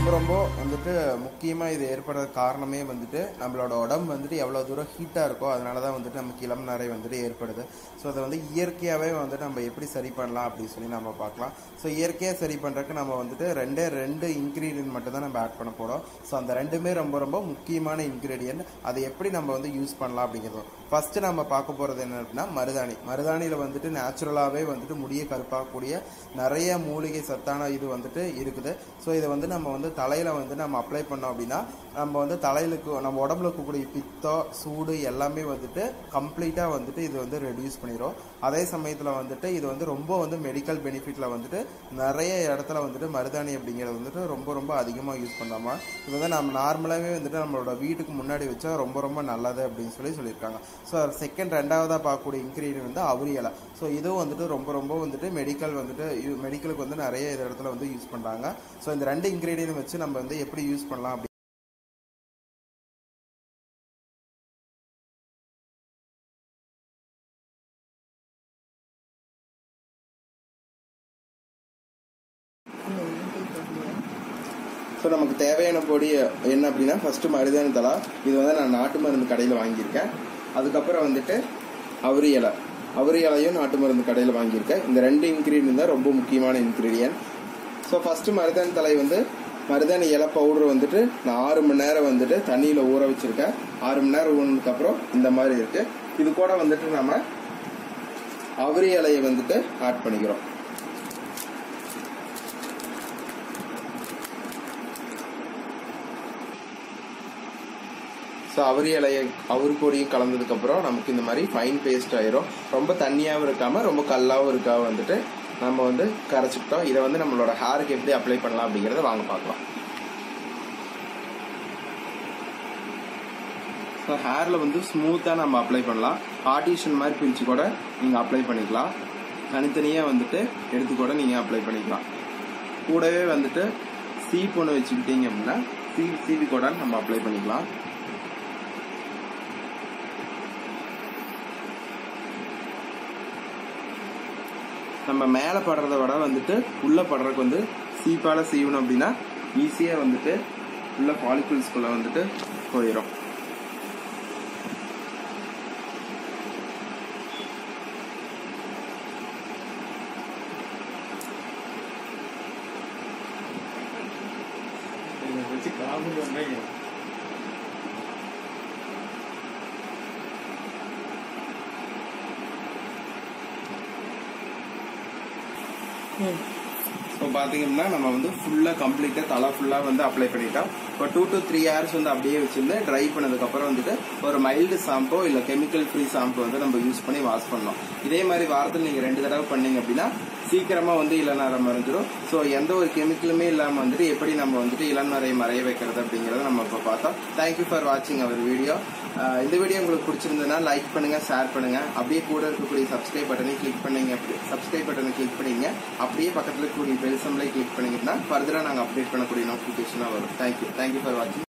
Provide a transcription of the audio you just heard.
ரொம்ப ரொம்ப வந்துட்டு முக்கியமாக இது ஏற்படுற காரணமே வந்துட்டு நம்மளோட உடம்பு வந்துட்டு எவ்வளோ தூரம் ஹீட்டாக இருக்கோ அதனால தான் வந்துட்டு நமக்கு இளம் நரை வந்துட்டு ஏற்படுது ஸோ அதை வந்து இயற்கையாகவே வந்துட்டு நம்ம எப்படி சரி பண்ணலாம் அப்படின்னு சொல்லி நம்ம பார்க்கலாம் ஸோ இயற்கையாக சரி பண்ணுறதுக்கு நம்ம வந்துட்டு ரெண்டே ரெண்டு இன்க்ரீடியன்ட் மட்டும் தான் நம்ம ஆட் பண்ண போகிறோம் ஸோ அந்த ரெண்டுமே ரொம்ப ரொம்ப முக்கியமான இன்க்ரீடியன்ட் அதை எப்படி நம்ம வந்து யூஸ் பண்ணலாம் அப்படிங்கிறது ஃபர்ஸ்ட் நம்ம பார்க்க போகிறது என்ன அப்படின்னா மருதாணி மருதாணியில் வந்துட்டு நேச்சுரலாகவே வந்துட்டு முடிய கருப்பாகக்கூடிய நிறைய மூலிகை சத்தான இது வந்துட்டு இருக்குது ஸோ இதை வந்து நம்ம வந்து தலையில் வந்து நம்ம அப்ளை பண்ணோம் அப்படின்னா நம்ம வந்து தலையிலுக்கு நம்ம உடம்புல இருக்கக்கூடிய பித்தம் சூடு எல்லாமே வந்துட்டு கம்ப்ளீட்டாக வந்துட்டு இது வந்து ரெடியூஸ் பண்ணிடும் அதே சமயத்தில் வந்துட்டு இது வந்து ரொம்ப வந்து மெடிக்கல் பெனிஃபிட்டில் வந்துட்டு நிறைய இடத்துல வந்துட்டு மருதாணி அப்படிங்கிறது வந்துட்டு ரொம்ப ரொம்ப அதிகமாக யூஸ் பண்ணாமா இது வந்து நம்ம நார்மலாகவே வந்துட்டு நம்மளோட வீட்டுக்கு முன்னாடி வச்சா ரொம்ப ரொம்ப நல்லது அப்படின்னு சொல்லி சொல்லியிருக்காங்க ஸோ செகண்ட் ரெண்டாவதாக பார்க்கக்கூடிய இன்க்ரீடியன்ட் வந்து அவுரி இலை ஸோ இதுவும் வந்துட்டு ரொம்ப ரொம்ப வந்துட்டு மெடிக்கல் வந்துட்டு மெடிக்கலுக்கு வந்து நிறைய இது இடத்துல வந்து யூஸ் பண்ணுறாங்க ஸோ இந்த ரெண்டு இன்க்ரீடியன்ட் வச்சு நம்ம வந்து எப்படி யூஸ் பண்ணலாம் அப்படி ஸோ நமக்கு தேவையான பொடி என்ன அப்படின்னா ஃபர்ஸ்ட் மருதாணி தலா இது வந்து நான் நாட்டு மருந்து கடையில் வாங்கியிருக்கேன் அதுக்கப்புறம் வந்துட்டு அவரி இலை அவரி இலையும் நாட்டு மருந்து கடையில் வாங்கியிருக்கேன் இந்த ரெண்டு இன்க்ரீடியன்ட் தான் ரொம்ப முக்கியமான இன்க்ரீடியன்ட் ஸோ ஃபர்ஸ்ட் மருதாணி தலை வந்து மருதாணி இலை பவுடர் வந்துட்டு நான் ஆறு மணி நேரம் வந்துட்டு தண்ணியில் ஊற வச்சிருக்கேன் ஆறு மணி நேரம் ஊறினதுக்கப்புறம் இந்த மாதிரி இருக்கு இது கூட வந்துட்டு நம்ம அவரி இலையை வந்துட்டு ஆட் பண்ணிக்கிறோம் ஸோ அவரி இலையை அவரு பொடியும் கலந்ததுக்கப்புறம் நமக்கு இந்த மாதிரி ஃபைன் பேஸ்ட் ஆயிரும் ரொம்ப தண்ணியாகவும் இருக்காமல் ரொம்ப கல்லாகவும் இருக்காம வந்துட்டு நம்ம வந்து கரைச்சிக்கிட்டோம் இதை வந்து நம்மளோட ஹேருக்கு எப்படி அப்ளை பண்ணலாம் அப்படிங்கிறத வாங்க பார்க்கலாம் ஸோ ஹேரில் வந்து ஸ்மூத்தாக நம்ம அப்ளை பண்ணலாம் ஆர்டிஷன் மாதிரி பிரித்து கூட நீங்கள் அப்ளை பண்ணிக்கலாம் தனித்தனியாக வந்துட்டு எடுத்து கூட நீங்கள் அப்ளை பண்ணிக்கலாம் கூடவே வந்துட்டு சீப் ஒன்று வச்சுக்கிட்டீங்க அப்படின்னா சீ சீபி கூட நம்ம அப்ளை பண்ணிக்கலாம் நம்ம மேலே படுறத விட வந்துட்டு உள்ளே படுறதுக்கு வந்து சீப்பால் சீவணும் அப்படின்னா ஈஸியாக வந்துட்டு உள்ள பாலிகுல்ஸ்குள்ளே வந்துட்டு போயிடும் வச்சு காமெடி பண்றீங்க ஸோ பார்த்தீங்கன்னா நம்ம வந்து ஃபுல்லாக கம்ப்ளீட்டாக தலை ஃபுல்லாக வந்து அப்ளை பண்ணிட்டோம் இப்போ டூ டு த்ரீ ஹவர்ஸ் வந்து அப்படியே வச்சிருந்து ட்ரை பண்ணதுக்கப்புறம் வந்துட்டு ஒரு மைல்டு ஷாம்போ இல்லை கெமிக்கல் ஃப்ரீ ஷாம்பு வந்து நம்ம யூஸ் பண்ணி வாஷ் பண்ணலாம் இதே மாதிரி வாரத்தில் நீங்கள் ரெண்டு தடவை பண்ணீங்க அப்படின்னா சீக்கிரமாக வந்து இளநரம் மறைஞ்சிரும் ஸோ எந்த ஒரு கெமிக்கலுமே இல்லாமல் வந்துட்டு எப்படி நம்ம வந்துட்டு இளநரை மறைய வைக்கிறது அப்படிங்கிறத நம்ம இப்போ பார்த்தோம் தேங்க்யூ ஃபார் வாட்சிங் அவர் வீடியோ இந்த வீடியோ உங்களுக்கு பிடிச்சிருந்ததுன்னா லைக் பண்ணுங்க ஷேர் பண்ணுங்க அப்படியே கூட இருக்கக்கூடிய சப்ஸ்கிரைப் பட்டனை கிளிக் பண்ணீங்க அப்படி சப்ஸ்கிரைப் பட்டனை கிளிக் பண்ணீங்க அப்படியே பக்கத்தில் இருக்கக்கூடிய பெல் சம்பளை கிளிக் பண்ணீங்கன்னா ஃபர்தராக நாங்கள் அப்டேட் பண்ணக்கூடிய நோட்டிஃபிகேஷனாக வரும் தேங்க்யூ தேங்க்யூ ஃபார் வாட்சிங்